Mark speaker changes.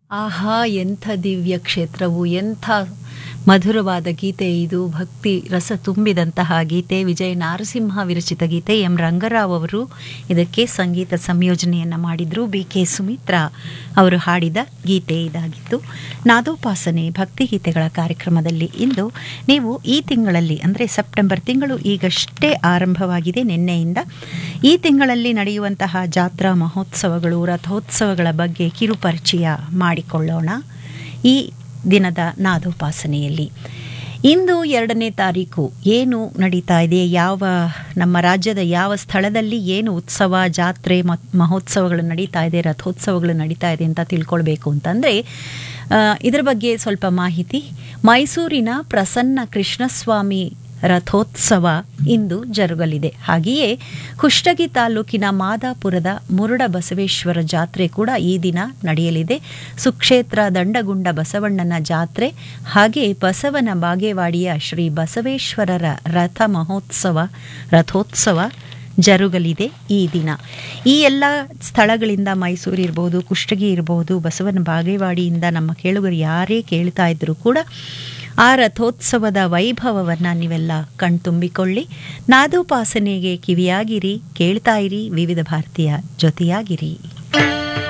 Speaker 1: ಆಹಾ ಎಂಥ ದಿವ್ಯ ಕ್ಷೇತ್ರವು ಎಂಥ ಮಧುರವಾದ ಗೀತೆ ಇದು ಭಕ್ತಿ ರಸ ತುಂಬಿದಂತಹ ಗೀತೆ ವಿಜಯ ನಾರಸಿಂಹ ವಿರಚಿತ ಗೀತೆ ಎಂ ರಂಗರಾವ್ ಅವರು ಇದಕ್ಕೆ ಸಂಗೀತ ಸಂಯೋಜನೆಯನ್ನು ಮಾಡಿದ್ರು ಬಿ ಕೆ ಸುಮಿತ್ರಾ ಅವರು ಹಾಡಿದ ಗೀತೆ ಇದಾಗಿತ್ತು ನಾದೋಪಾಸನೆ ಭಕ್ತಿಗೀತೆಗಳ ಕಾರ್ಯಕ್ರಮದಲ್ಲಿ ಇಂದು ನೀವು ಈ ತಿಂಗಳಲ್ಲಿ ಅಂದರೆ ಸೆಪ್ಟೆಂಬರ್ ತಿಂಗಳು ಈಗಷ್ಟೇ ಆರಂಭವಾಗಿದೆ ನಿನ್ನೆಯಿಂದ ಈ ತಿಂಗಳಲ್ಲಿ ನಡೆಯುವಂತಹ ಜಾತ್ರಾ ಮಹೋತ್ಸವಗಳು ರಥೋತ್ಸವಗಳ ಬಗ್ಗೆ ಕಿರುಪರಿಚಯ ಮಾಡಿಕೊಳ್ಳೋಣ ಈ ದಿನದ ನಾದೋಪಾಸನೆಯಲ್ಲಿ ಇಂದು ಎರಡನೇ ತಾರೀಕು ಏನು ನಡೀತಾ ಇದೆ ಯಾವ ನಮ್ಮ ರಾಜ್ಯದ ಯಾವ ಸ್ಥಳದಲ್ಲಿ ಏನು ಉತ್ಸವ ಜಾತ್ರೆ ಮತ್ತು ಮಹೋತ್ಸವಗಳು ನಡೀತಾ ಇದೆ ರಥೋತ್ಸವಗಳು ನಡೀತಾ ಇದೆ ಅಂತ ತಿಳ್ಕೊಳ್ಬೇಕು ಅಂತಂದರೆ ಇದರ ಬಗ್ಗೆ ಸ್ವಲ್ಪ ಮಾಹಿತಿ ಮೈಸೂರಿನ ಪ್ರಸನ್ನ ಕೃಷ್ಣಸ್ವಾಮಿ ರಥೋತ್ಸವ ಇಂದು ಜರುಗಲಿದೆ ಹಾಗೆಯೇ ಕುಷ್ಟಗಿ ತಾಲೂಕಿನ ಮಾದಾಪುರದ ಮುರುಡ ಬಸವೇಶ್ವರ ಜಾತ್ರೆ ಕೂಡ ಈ ದಿನ ನಡೆಯಲಿದೆ ಸುಕ್ಷೇತ್ರ ದಂಡಗುಂಡ ಬಸವಣ್ಣನ ಜಾತ್ರೆ ಹಾಗೆ ಬಸವನ ಬಾಗೇವಾಡಿಯ ಶ್ರೀ ಬಸವೇಶ್ವರರ ರಥ ಮಹೋತ್ಸವ ರಥೋತ್ಸವ ಜರುಗಲಿದೆ ಈ ದಿನ ಈ ಎಲ್ಲ ಸ್ಥಳಗಳಿಂದ ಮೈಸೂರು ಇರ್ಬೋದು ಕುಷ್ಟಗಿ ಇರ್ಬೋದು ಬಸವನ ಬಾಗೇವಾಡಿಯಿಂದ ನಮ್ಮ ಕೇಳುಗರು ಯಾರೇ ಕೇಳ್ತಾ ಇದ್ದರೂ ಕೂಡ ಆ ರಥೋತ್ಸವದ ವೈಭವವನ್ನು ನೀವೆಲ್ಲ ಕಣ್ತುಂಬಿಕೊಳ್ಳಿ ನಾದೋಪಾಸನೆಗೆ ಕಿವಿಯಾಗಿರಿ ಕೇಳ್ತಾ ಇರಿ ವಿವಿಧ ಭಾರತೀಯ ಜೊತೆಯಾಗಿರಿ